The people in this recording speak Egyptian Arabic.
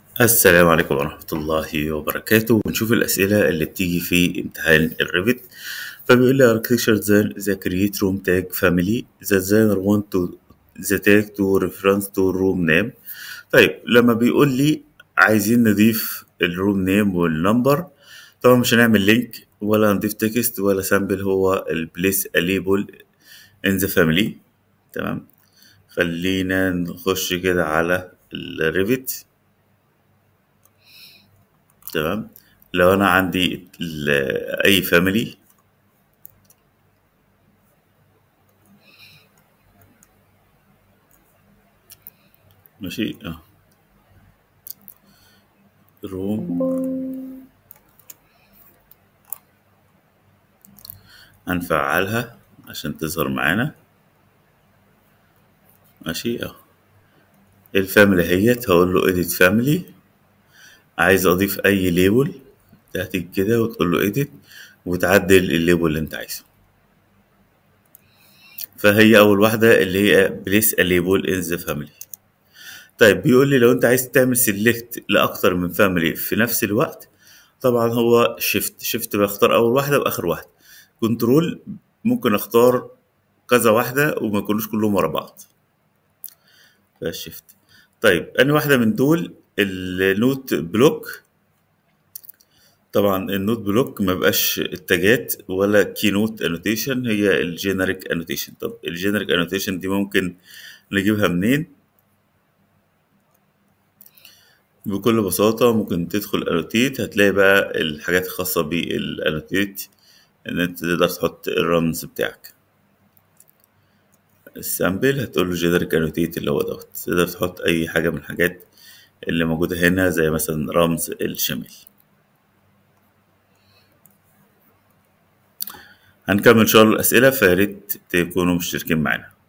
السلام عليكم ورحمة الله وبركاته ونشوف الأسئلة اللي بتيجي في امتحان الريفت فبيقول لي architecture design the create room tag family the designer want to the tag to reference to room name طيب لما بيقول لي عايزين نضيف الروم نيم والنمبر طبعا مش هنعمل لينك ولا هنضيف تكست ولا سامبل هو البليس ليبل in the family تمام خلينا نخش كده على الريفت تمام لو انا عندي ال- اي فاميلي ماشي اه روم هنفعلها عشان تظهر معانا ماشي اه الفاميلي اهيت هقول له edit family عايز اضيف اي ليبل هتيجي كده وتقول له edit وتعدل الليبل اللي انت عايزه فهي اول واحده اللي هي place a label in the family طيب بيقول لي لو انت عايز تعمل سيلكت لاكتر من فاميلي في نفس الوقت طبعا هو شيفت شيفت بختار اول واحده واخر واحده كنترول ممكن اختار كذا واحده وما يكونوش كلهم ورا بعض فالشيفت طيب اني واحده من دول النوت بلوك طبعا النوت بلوك ما بقاش التاجات ولا كينوت انوتيشن هي الجينيريك انوتيشن طب الجينيريك انوتيشن دي ممكن نجيبها منين بكل بساطة ممكن تدخل انوتيت هتلاقي بقى الحاجات الخاصة بالانوتيت ان انت تقدر تحط الرمز بتاعك السامبل هتقول له جينيريك انوتيت اللي هو دوت تقدر تحط اي حاجة من الحاجات اللي موجودة هنا زي مثلا رمز الشمال هنكمل ان شاء الله الاسئلة فياريت تكونوا مشتركين معانا